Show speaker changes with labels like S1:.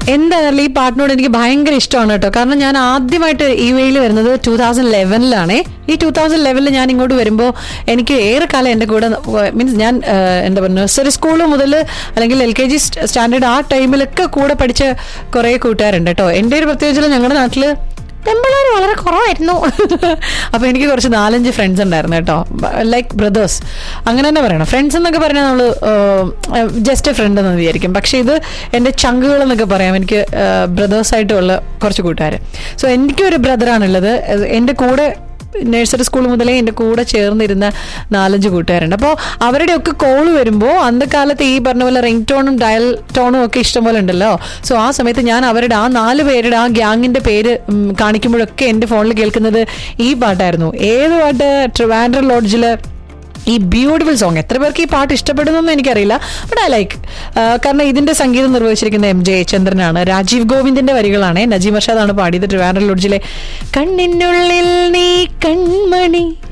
S1: എന്തായാലും ഈ പാട്ടിനോട് എനിക്ക് ഭയങ്കര ഇഷ്ടമാണ് കേട്ടോ കാരണം ഞാൻ ആദ്യമായിട്ട് ഈ വെയിൽ വരുന്നത് ടൂ തൗസൻഡ് ലെവനിലാണ് ഈ ടൂ തൗസൻഡ് ലെവനിൽ ഞാൻ ഇങ്ങോട്ട് വരുമ്പോൾ എനിക്ക് ഏറെ കാലം എൻ്റെ കൂടെ മീൻസ് ഞാൻ ആ, എന്താ പറയുക നഴ്സറി സ്കൂൾ മുതൽ അല്ലെങ്കിൽ എൽ കെ ജി സ്റ്റാൻഡേർഡ് ആ ടൈമിലൊക്കെ കൂടെ പഠിച്ച കുറേ കൂട്ടുകാരുണ്ട് കേട്ടോ എൻ്റെ ഒരു പ്രത്യേകിച്ച് ഞങ്ങളുടെ നാട്ടിൽ പെമ്പിള്ളേർ വളരെ കുറവായിരുന്നു അപ്പൊ എനിക്ക് കുറച്ച് നാലഞ്ച് ഫ്രണ്ട്സ് ഉണ്ടായിരുന്നു കേട്ടോ ലൈക്ക് ബ്രദേഴ്സ് അങ്ങനെ തന്നെ പറയണം ഫ്രണ്ട്സ് എന്നൊക്കെ പറഞ്ഞാൽ നമ്മൾ ജസ്റ്റ് ഫ്രണ്ട് എന്ന് വിചാരിക്കും പക്ഷെ ഇത് എൻ്റെ ചങ്കുകൾ എന്നൊക്കെ പറയാം എനിക്ക് ബ്രദേഴ്സ് ആയിട്ടുള്ള കുറച്ച് കൂട്ടുകാർ സോ എനിക്കൊരു ബ്രദറാണുള്ളത് എൻ്റെ കൂടെ നഴ്സറി സ്കൂൾ മുതലേ എൻ്റെ കൂടെ ചേർന്നിരുന്ന നാലഞ്ച് കൂട്ടുകാരുണ്ട് അപ്പോൾ അവരുടെയൊക്കെ കോൾ വരുമ്പോൾ അന്ന് കാലത്ത് ഈ പറഞ്ഞ പോലെ റിംഗ് ടോണും ഡയൽ ടോണും ഒക്കെ ഇഷ്ടംപോലെ ഉണ്ടല്ലോ സോ ആ സമയത്ത് ഞാൻ അവരുടെ ആ നാല് പേരുടെ ആ ഗ്യാങ്ങിന്റെ പേര് ഉം, കാണിക്കുമ്പോഴൊക്കെ എൻ്റെ ഫോണിൽ കേൾക്കുന്നത് ഈ പാട്ടായിരുന്നു ഏത് പാട്ട് ട്രിവാൻഡ്രം ലോഡ്ജില് ഈ ബ്യൂട്ടിഫുൾ സോങ് എത്ര പേർക്ക് ഈ പാട്ട് ഇഷ്ടപ്പെടുന്നൊന്നും എനിക്കറിയില്ല ബട്ട് ഐ ലൈക്ക് കാരണം ഇതിന്റെ സംഗീതം നിർവഹിച്ചിരിക്കുന്ന എം ജെ ചന്ദ്രനാണ് രാജീവ് ഗോവിന്ദിന്റെ വരികളാണ് നജീം അർഷാദാണ് പാടിയത് ട്രിവാൻഡ്രം ലോഡ്ജിലെ കണ്ണിനുള്ളിൽ നീ കൺമണി